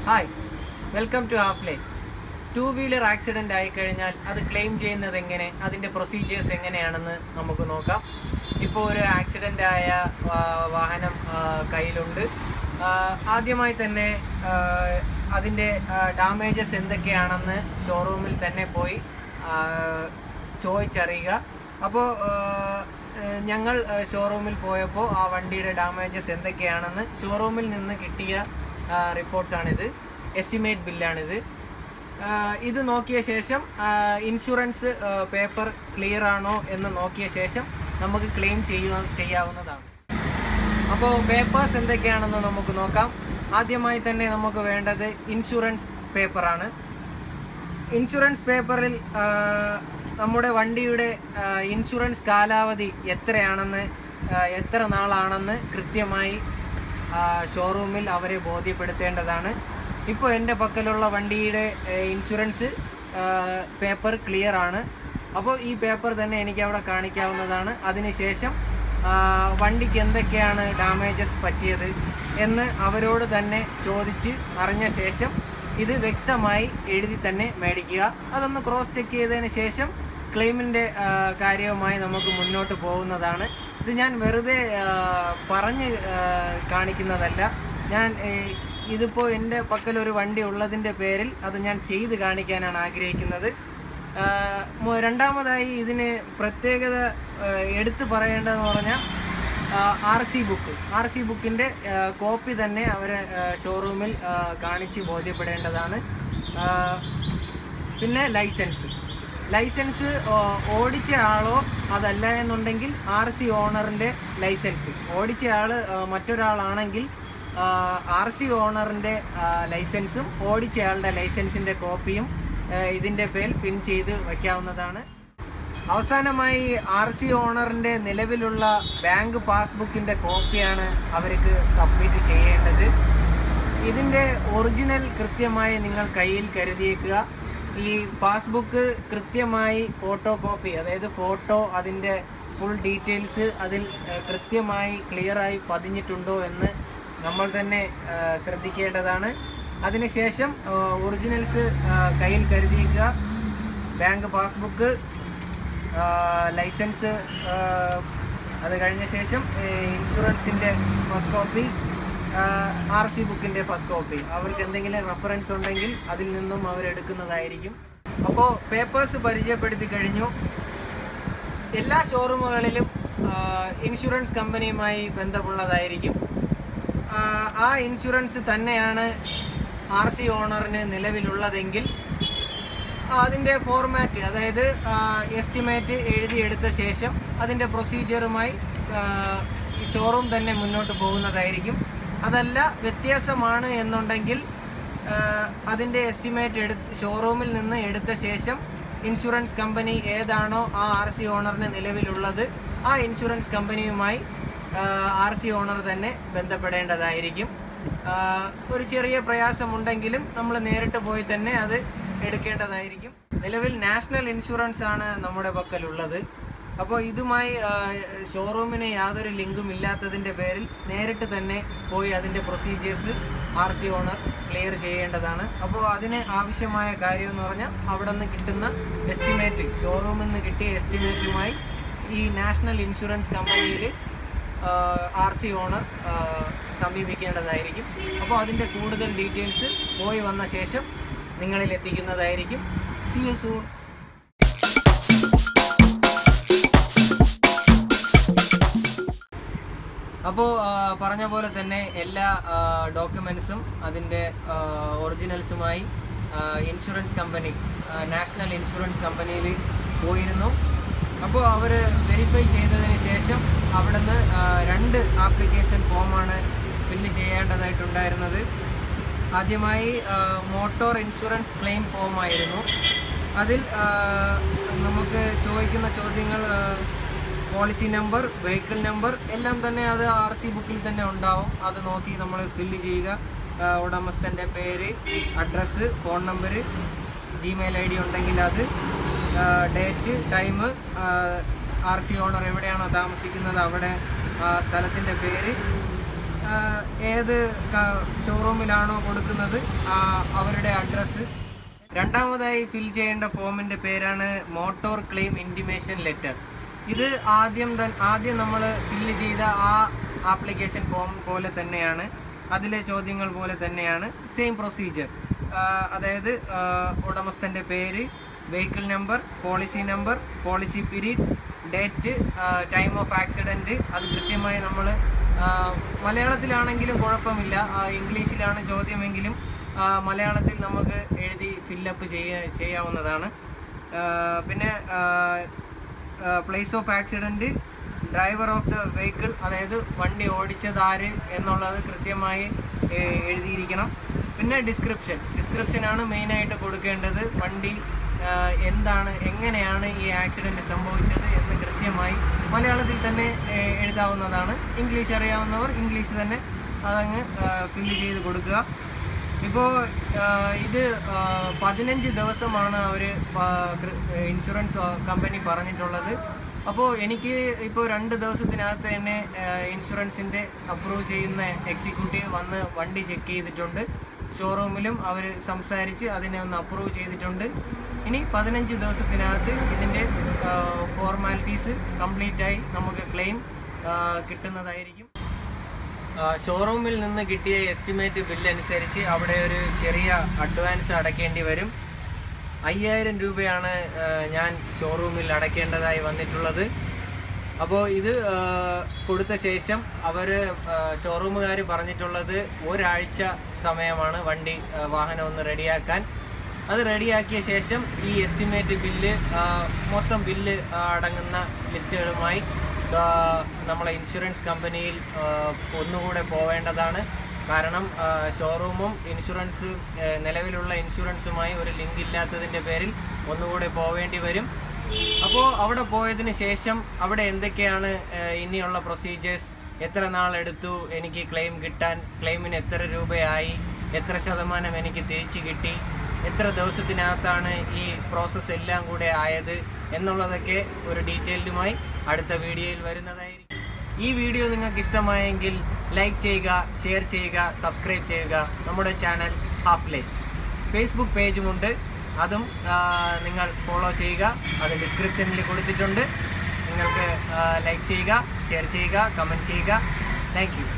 hi welcome to half line two wheeler accident ആയി കഴിഞ്ഞാൽ അത് ക്ലെയിം ചെയ്യുന്നത് എങ്ങനെ അതിൻ്റെ പ്രൊസീജിയേഴ്സ് എങ്ങനെയാണെന്ന് നമുക്ക് നോക്കാം ഇപ്പോൾ ഒരു ആക്സിഡൻ്റ് ആയ ആ, വാഹനം ആ, കയ്യിലുണ്ട് ആ, ആദ്യമായി തന്നെ ആ, അതിൻ്റെ ഡാമേജസ് എന്തൊക്കെയാണെന്ന് ഷോറൂമിൽ തന്നെ പോയി ആ, ചോദിച്ചറിയുക അപ്പോൾ ഞങ്ങൾ ഷോറൂമിൽ പോയപ്പോൾ ആ വണ്ടിയുടെ ഡാമേജസ് എന്തൊക്കെയാണെന്ന് ഷോറൂമിൽ നിന്ന് കിട്ടിയ റിപ്പോർട്ട്സ് ആണിത് എസ്റ്റിമേറ്റ് ബില്ലാണിത് ആ, ഇത് നോക്കിയ ശേഷം ഇൻഷുറൻസ് പേപ്പർ ക്ലിയർ ആണോ എന്ന് നോക്കിയ ശേഷം നമുക്ക് ക്ലെയിം ചെയ്യുക ചെയ്യാവുന്നതാണ് അപ്പോൾ പേപ്പേഴ്സ് എന്തൊക്കെയാണെന്ന് നമുക്ക് നോക്കാം ആദ്യമായി തന്നെ നമുക്ക് വേണ്ടത് ഇൻഷുറൻസ് പേപ്പറാണ് ഇൻഷുറൻസ് പേപ്പറിൽ ആ, നമ്മുടെ വണ്ടിയുടെ ആ, ഇൻഷുറൻസ് കാലാവധി എത്രയാണെന്ന് ആ, എത്ര നാളാണെന്ന് കൃത്യമായി ആ, ഷോറൂമിൽ അവരെ ബോധ്യപ്പെടുത്തേണ്ടതാണ് ഇപ്പോൾ എൻ്റെ പക്കലുള്ള വണ്ടിയുടെ ഏ, ഇൻഷുറൻസ് ആ, പേപ്പർ ക്ലിയർ ആണ് അപ്പോൾ ഈ പേപ്പർ തന്നെ എനിക്ക് അവിടെ കാണിക്കാവുന്നതാണ് അതിനുശേഷം ആ, വണ്ടിക്ക് എന്തൊക്കെയാണ് ഡാമേജസ് പറ്റിയത് എന്ന് അവരോട് തന്നെ ചോദിച്ച് അറിഞ്ഞ ശേഷം ഇത് വ്യക്തമായി എഴുതി തന്നെ മേടിക്കുക അതൊന്ന് ക്രോസ് ചെക്ക് ചെയ്തതിന് ശേഷം ക്ലെയിമിൻ്റെ കാര്യവുമായി നമുക്ക് മുന്നോട്ട് പോകുന്നതാണ് ഇത് ഞാൻ വെറുതെ ആ, പറഞ്ഞ് ആ, കാണിക്കുന്നതല്ല ഞാൻ ഏ, ഇതിപ്പോൾ എൻ്റെ പക്കൽ ഒരു വണ്ടി ഉള്ളതിൻ്റെ പേരിൽ അത് ഞാൻ ചെയ്ത് കാണിക്കാനാണ് ആഗ്രഹിക്കുന്നത് ആ, മു- രണ്ടാമതായി ഇതിന് പ്രത്യേകത ആ, എടുത്തു പറയേണ്ടതെന്ന് പറഞ്ഞാൽ R C book R C ബുക്കിൻ്റെ കോപ്പി തന്നെ അവർ ഷോറൂമിൽ ആ, കാണിച്ച് ബോധ്യപ്പെടേണ്ടതാണ് ആ, പിന്നെ ലൈസൻസ് ലൈസൻസ് ആ, ഓടിച്ച ആളോ അതല്ല എന്നുണ്ടെങ്കിൽ ആർ സി ഓണറിൻ്റെ ലൈസൻസ് ഓടിച്ച ആൾ മറ്റൊരാളാണെങ്കിൽ ആർ സി ഓണറിൻ്റെ ലൈസൻസും ഓടിച്ച ആളുടെ ലൈസൻസിൻ്റെ കോപ്പിയും ആ, ഇതിൻ്റെ പേരിൽ പിൻ ചെയ്ത് വയ്ക്കാവുന്നതാണ് അവസാനമായി ആർ സി ഓണറിൻ്റെ നിലവിലുള്ള ബാങ്ക് പാസ്ബുക്കിൻ്റെ കോപ്പിയാണ് അവർക്ക് സബ്മിറ്റ് ചെയ്യേണ്ടത് ഇതിൻ്റെ ഒറിജിനൽ കൃത്യമായി നിങ്ങൾ കയ്യിൽ കരുതിയേക്കുക ഈ പാസ്ബുക്ക് കൃത്യമായി ഫോട്ടോ കോപ്പി അതായത് ഫോട്ടോ അതിൻ്റെ ഫുൾ ഡീറ്റെയിൽസ് അതിൽ ഏഹ്, കൃത്യമായി ക്ലിയറായി പതിഞ്ഞിട്ടുണ്ടോ എന്ന് നമ്മൾ തന്നെ ഏഹ്, ശ്രദ്ധിക്കേണ്ടതാണ് അതിനുശേഷം ഒറിജിനൽസ് കയ്യിൽ കരുതിയേക്കുക ബാങ്ക് പാസ്ബുക്ക് ലൈസൻസ് അത് കഴിഞ്ഞ ശേഷം ഇൻഷുറൻസിൻ്റെ ഫസ്റ്റ് കോപ്പി ആർ സി ബുക്കിൻ്റെ ഫസ്റ്റ് കോപ്പി അവർക്ക് എന്തെങ്കിലും റെഫറൻസ് ഉണ്ടെങ്കിൽ അതിൽ നിന്നും അവരെടുക്കുന്നതായിരിക്കും അപ്പോൾ പേപ്പേഴ്സ് പരിചയപ്പെടുത്തി കഴിഞ്ഞു എല്ലാ ഷോറൂമുകളിലും ഇൻഷുറൻസ് കമ്പനിയുമായി ബന്ധമുള്ളതായിരിക്കും ആ, ആ ഇൻഷുറൻസ് തന്നെയാണ് ആർ സി ഓണറിന് നിലവിലുള്ളതെങ്കിൽ അതിൻ്റെ ഫോർമാറ്റ് അതായത് എസ്റ്റിമേറ്റ് എഴുതിയെടുത്ത ശേഷം അതിൻ്റെ പ്രൊസീജിയറുമായി ഷോറൂം തന്നെ മുന്നോട്ട് പോകുന്നതായിരിക്കും അതല്ല വ്യത്യാസമാണ് എന്നുണ്ടെങ്കിൽ അതിൻ്റെ എസ്റ്റിമേറ്റ് എടുത്ത് ഷോറൂമിൽ നിന്ന് എടുത്ത ശേഷം ഇൻഷുറൻസ് കമ്പനി ഏതാണോ ആ ആർ സി ഓണറിന് നിലവിലുള്ളത് ആ ഇൻഷുറൻസ് കമ്പനിയുമായി ആർ സി ഓണർ തന്നെ ബന്ധപ്പെടേണ്ടതായിരിക്കും ആ, ഒരു ചെറിയ പ്രയാസമുണ്ടെങ്കിലും നമ്മൾ നേരിട്ട് പോയി തന്നെ അത് എടുക്കേണ്ടതായിരിക്കും നിലവിൽ നാഷണൽ ഇൻഷുറൻസ് ആണ് നമ്മുടെ പക്കലുള്ളത് അപ്പോൾ ഇതുമായി ആ, ഷോറൂമിന് യാതൊരു ലിങ്കും ഇല്ലാത്തതിൻ്റെ പേരിൽ നേരിട്ട് തന്നെ പോയി അതിൻ്റെ procedures R C owner clear ചെയ്യേണ്ടതാണ് അപ്പോൾ അതിന് ആവശ്യമായ കാര്യം എന്ന് പറഞ്ഞാൽ അവിടെ നിന്ന് കിട്ടുന്ന എസ്റ്റിമേറ്റ് ഷോറൂമിൽ നിന്ന് കിട്ടിയ എസ്റ്റിമേറ്റുമായി ഈ നാഷണൽ ഇൻഷുറൻസ് കമ്പനിയിൽ ആർ സി ഓണർ സമീപിക്കേണ്ടതായിരിക്കും അപ്പോൾ അതിൻ്റെ കൂടുതൽ ഡീറ്റെയിൽസ് പോയി വന്ന ശേഷം നിങ്ങളിൽ എത്തിക്കുന്നതായിരിക്കും സി യു സൂൺ അപ്പോൾ പറഞ്ഞ പോലെ തന്നെ എല്ലാ ഡോക്യുമെൻസും അതിൻ്റെ ഒറിജിനൽസുമായി ഇൻഷുറൻസ് കമ്പനി നാഷണൽ ഇൻഷുറൻസ് കമ്പനിയിൽ പോയിരുന്നു അപ്പോൾ അവർ വെരിഫൈ ചെയ്തതിന് ശേഷം അവിടുന്ന് ആ, രണ്ട് ആപ്ലിക്കേഷൻ ഫോമാണ് ഫില്ല് ചെയ്യേണ്ടതായിട്ടുണ്ടായിരുന്നത് ആദ്യമായി മോട്ടോർ ഇൻഷുറൻസ് ക്ലെയിം ഫോമായിരുന്നു അതിൽ ആ, നമുക്ക് ചോദിക്കുന്ന ചോദ്യങ്ങൾ ആ, പോളിസി നമ്പർ വെഹിക്കിൾ നമ്പർ എല്ലാം തന്നെ അത് ആർ സി ബുക്കിൽ തന്നെ ഉണ്ടാവും അത് നോക്കി നമ്മൾ ഫില്ല് ചെയ്യുക ആ, ഉടമസ്ഥൻ്റെ പേര് address phone number Gmail ID ഡി ഉണ്ടെങ്കിൽ അത് date time R C owner എവിടെയാണോ താമസിക്കുന്നത് അവിടെ ആ സ്ഥലത്തിൻ്റെ പേര് ആ, ഏത് ക- ഷോറൂമിലാണോ കൊടുക്കുന്നത് ആ, അവരുടെ അഡ്രസ്സ് രണ്ടാമതായി ഫിൽ ചെയ്യേണ്ട ഫോമിൻ്റെ പേരാണ് മോട്ടോർ ക്ലെയിം ഇൻറ്റിമേഷൻ ലെറ്റർ ഇത് ആദ്യം തൻ ആദ്യം നമ്മൾ ഫില്ല് ചെയ്ത ആ ആപ്ലിക്കേഷൻ ഫോം പോലെ തന്നെയാണ് അതിലെ ചോദ്യങ്ങൾ പോലെ തന്നെയാണ് സെയിം പ്രൊസീജിയർ അതായത് ആ, ഉടമസ്ഥൻ്റെ പേര് vehicle number policy number policy period date time of accident അത് കൃത്യമായി നമ്മൾ മലയാളത്തിലാണെങ്കിലും കുഴപ്പമില്ല ആ, ഇംഗ്ലീഷിലാണ് ചോദ്യമെങ്കിലും ആ, മലയാളത്തിൽ നമുക്ക് എഴുതി ഫില്ലപ്പ് ചെയ്യ ചെയ്യാവുന്നതാണ് ആ, പിന്നെ place of accident driver of the vehicle അതായത് വണ്ടി ഓടിച്ചത് ആര് എന്നുള്ളത് കൃത്യമായി ഏ, എഴുതിയിരിക്കണം പിന്നെ ഡിസ്ക്രിപ്ഷൻ ഡിസ്ക്രിപ്ഷനാണ് മെയിനായിട്ട് കൊടുക്കേണ്ടത് വണ്ടി ആ, എന്താണ് എങ്ങനെയാണ് ഈ ആക്സിഡൻറ്റ് സംഭവിച്ചത് എന്ന് കൃത്യമായി മലയാളത്തിൽ തന്നെ ഏ, എഴുതാവുന്നതാണ് ഇംഗ്ലീഷ് അറിയാവുന്നവർ ഇംഗ്ലീഷ് തന്നെ അതങ്ങ് ഫില്ല് ചെയ്ത് കൊടുക്കുക ഇപ്പോൾ ഇത് ആ, പതിനഞ്ച് ദിവസമാണ് അവർ ഇൻഷുറൻസ് കമ്പനി പറഞ്ഞിട്ടുള്ളത് അപ്പോൾ എനിക്ക് ഇപ്പോൾ രണ്ട് ദിവസത്തിനകത്ത് തന്നെ ഇൻഷുറൻസിൻ്റെ അപ്രൂവ് ചെയ്യുന്ന എക്സിക്യൂട്ടീവ് വന്ന് വണ്ടി ചെക്ക് ചെയ്തിട്ടുണ്ട് ഷോറൂമിലും അവർ സംസാരിച്ച് അതിനെ ഒന്ന് അപ്രൂവ് ചെയ്തിട്ടുണ്ട് ഇനി പതിനഞ്ച് ദിവസത്തിനകത്ത് ഇതിൻ്റെ ഫോർമാലിറ്റീസ് കംപ്ലീറ്റ് ആയി നമുക്ക് ക്ലെയിം കിട്ടുന്നതായിരിക്കും ആ, ഷോറൂമിൽ നിന്ന് കിട്ടിയ എസ്റ്റിമേറ്റ് ബില്ല് അനുസരിച്ച് അവിടെ ഒരു ചെറിയ അഡ്വാൻസ് അടയ്ക്കേണ്ടി വരും അയ്യായിരം രൂപയാണ് ആ, ഞാൻ ഷോറൂമിൽ അടയ്ക്കേണ്ടതായി വന്നിട്ടുള്ളത് അപ്പോൾ ഇത് ആ, കൊടുത്ത ശേഷം അവർ ഷോറൂമുകാർ പറഞ്ഞിട്ടുള്ളത് ഒരാഴ്ച സമയമാണ് വണ്ടി ആ, വാഹനം ഒന്ന് റെഡിയാക്കാൻ അത് റെഡിയാക്കിയ ശേഷം ഈ എസ്റ്റിമേറ്റ് ബില്ല് ആ, മൊത്തം ബില്ല് ആ, അടങ്ങുന്ന ലിസ്റ്റുകളുമായി ആ, നമ്മളെ ഇൻഷുറൻസ് കമ്പനിയിൽ ആ, ഒന്നുകൂടെ പോവേണ്ടതാണ് കാരണം ആ, ഷോറൂമും ഇൻഷുറൻസ് ആ, നിലവിലുള്ള ഇൻഷുറൻസുമായി ഒരു ലിങ്ക് ഇല്ലാത്തതിൻ്റെ പേരിൽ ഒന്നുകൂടെ പോവേണ്ടി വരും അപ്പോൾ അവിടെ പോയതിന് ശേഷം അവിടെ എന്തൊക്കെയാണ് ആ, ഇനിയുള്ള പ്രൊസീജിയേഴ്സ് എത്ര നാളെടുത്തു എനിക്ക് ക്ലെയിം കിട്ടാൻ ക്ലെയിമിന് എത്ര രൂപയായി എത്ര ശതമാനം എനിക്ക് തിരിച്ചു കിട്ടി എത്ര ദിവസത്തിനകത്താണ് ഈ പ്രോസസ്സ് എല്ലാം കൂടെ ആയത് എന്നുള്ളതൊക്കെ ഒരു ഡീറ്റെയിൽഡുമായി അടുത്ത വീഡിയോയിൽ വരുന്നതായിരിക്കും ഈ വീഡിയോ നിങ്ങൾക്ക് ഇഷ്ടമായെങ്കിൽ ലൈക്ക് ചെയ്യുക ഷെയർ ചെയ്യുക സബ്സ്ക്രൈബ് ചെയ്യുക നമ്മുടെ ചാനൽ ഹാഫ് ലൈഫ് ഫേസ്ബുക്ക് പേജുമുണ്ട് അതും ആ, നിങ്ങൾ ഫോളോ ചെയ്യുക അത് ഡിസ്ക്രിപ്ഷനിൽ കൊടുത്തിട്ടുണ്ട് നിങ്ങൾക്ക് ലൈക്ക് ചെയ്യുക ഷെയർ ചെയ്യുക കമൻറ്റ് ചെയ്യുക താങ്ക് യു